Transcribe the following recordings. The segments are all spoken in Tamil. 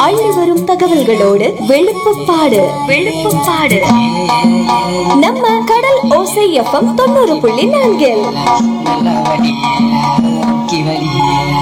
அள்ளி வரும் தகவல்களோடு வெளுப்புப்பாடு வெளுப்புப்பாடு நம்ம கடல் ஓசை எஃப்எம் தொண்ணூறு புள்ளி நான்கில் நல்லா வடி முக்கி வடி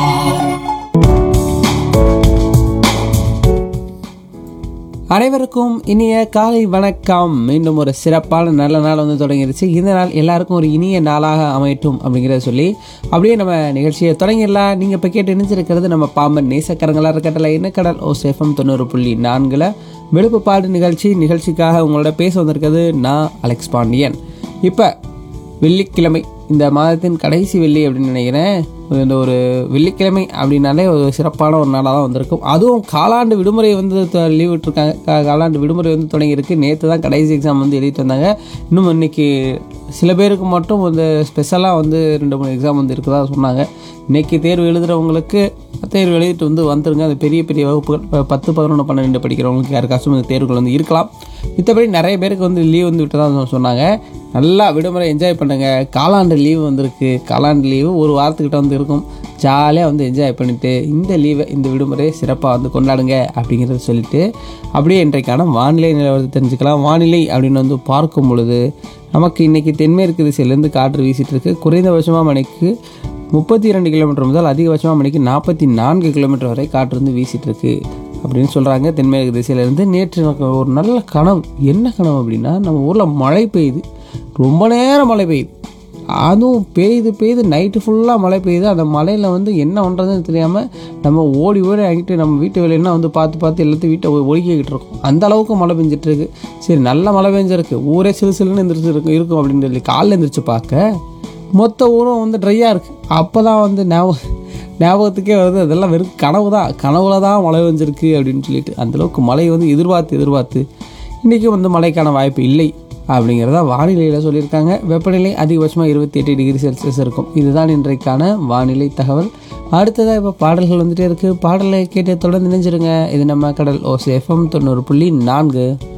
அனைவருக்கும் இனிய காலை வணக்கம் மீண்டும் ஒரு சிறப்பான நல்ல நாள் வந்து தொடங்கிருச்சு இந்த நாள் எல்லாருக்கும் ஒரு இனிய நாளாக அமையட்டும் அப்படிங்கிறத சொல்லி அப்படியே நம்ம நிகழ்ச்சியை தொடங்கிடலாம் நீங்கள் இப்போ கேட்டு இணைஞ்சிருக்கிறது நம்ம பாம்பன் நேசக்கரங்களாக இருக்கட்டல என்ன கடல் ஓ சேஃபம் தொண்ணூறு புள்ளி நான்கில் வெளுப்புப்பாடு நிகழ்ச்சி நிகழ்ச்சிக்காக உங்களோட பேச வந்திருக்கிறது நான் அலெக்ஸ் பாண்டியன் இப்போ வெள்ளிக்கிழமை இந்த மாதத்தின் கடைசி வெள்ளி அப்படின்னு நினைக்கிறேன் இந்த ஒரு வெள்ளிக்கிழமை அப்படின்னாலே ஒரு சிறப்பான ஒரு நாளாக தான் வந்திருக்கும் அதுவும் காலாண்டு விடுமுறை வந்து லீவ் விட்டுருக்காங்க கா- காலாண்டு விடுமுறை வந்து தொடங்கியிருக்கு நேற்று தான் கடைசி எக்ஸாம் வந்து எழுதிட்டு வந்தாங்க இன்னும் இன்னைக்கு சில பேருக்கு மட்டும் வந்து ஸ்பெஷலாக வந்து ரெண்டு மூணு எக்ஸாம் வந்து இருக்குதா சொன்னாங்க இன்னைக்கு தேர்வு எழுதுகிறவங்களுக்கு தேர்வு எழுதிட்டு வந்து வந்துருங்க அது பெரிய பெரிய வகுப்புகள் இப்போ பத்து பதினொன்று பன்னெண்டு படிக்கிறவங்களுக்கு யாருக்காச்சும் இந்த தேர்வுகள் வந்து இருக்கலாம் மித்தபடி நிறைய பேருக்கு வந்து லீவ் வந்து விட்டு தான் சொன்னாங்க நல்லா விடுமுறை என்ஜாய் பண்ணுங்க காலாண்டு லீவு வந்திருக்கு காலாண்டு லீவு ஒரு வாரத்துக்கிட்ட வந்து இருக்கும் ஜாலியாக வந்து என்ஜாய் பண்ணிட்டு இந்த லீவை இந்த விடுமுறையை சிறப்பாக வந்து கொண்டாடுங்க அப்படிங்கிறத சொல்லிட்டு அப்படியே இன்றைக்கான வானிலை நிலவரத்தை தெரிஞ்சுக்கலாம் வானிலை அப்படின்னு வந்து பார்க்கும் பொழுது நமக்கு இன்னைக்கு தென்மேற்கு திசையிலேருந்து காற்று வீசிட்டு இருக்கு குறைந்தபட்சமாக மணிக்கு முப்பத்தி இரண்டு கிலோமீட்டர் முதல் அதிகபட்சமாக மணிக்கு நாற்பத்தி நான்கு கிலோமீட்டர் வரை காற்று வந்து வீசிட்டு இருக்கு அப்படின்னு சொல்கிறாங்க தென்மேற்கு திசையிலேருந்து நேற்று எனக்கு ஒரு நல்ல கனவு என்ன கனவு அப்படின்னா நம்ம ஊரில் மழை பெய்யுது ரொம்ப நேரம் மழை பெய்யுது அதுவும் பெய்யுது பெய்யுது நைட்டு ஃபுல்லாக மழை பெய்யுது அந்த மழையில் வந்து என்ன பண்ணுறதுன்னு தெரியாமல் நம்ம ஓடி ஓடி ஆகிட்டு நம்ம வீட்டு வேலையெல்லாம் வந்து பார்த்து பார்த்து எல்லாத்தையும் வீட்டை ஒ- ஒழுக்கிக்கிட்டு இருக்கோம் அந்த அளவுக்கு மழை பெஞ்சிட்டு இருக்கு சரி நல்ல மழை பெஞ்சிருக்கு ஊரே சிலு சிலுன்னு எந்திரிச்சு இருக்கும் இருக்கும் அப்படின்னு சொல்லி காலைல எந்திரிச்சு பார்க்க மொத்த ஊரும் வந்து ட்ரையாக இருக்குது அப்போ தான் வந்து ஞாபகம் ஞாபகத்துக்கே வருது அதெல்லாம் வெறும் கனவு தான் கனவுல தான் மழை பெஞ்சிருக்கு அப்படின்னு சொல்லிட்டு அந்தளவுக்கு மழை வந்து எதிர்பார்த்து எதிர்பார்த்து இன்றைக்கி வந்து மழைக்கான வாய்ப்பு இல்லை அப்படிங்கிறத வானிலையில் சொல்லியிருக்காங்க வெப்பநிலை அதிகபட்சமாக இருபத்தி எட்டு டிகிரி செல்சியஸ் இருக்கும் இதுதான் இன்றைக்கான வானிலை தகவல் அடுத்ததாக இப்போ பாடல்கள் வந்துட்டே இருக்குது பாடலை கேட்டு தொடர்ந்து நினைஞ்சிருங்க இது நம்ம கடல் ஓ எஃப்எம் தொண்ணூறு புள்ளி நான்கு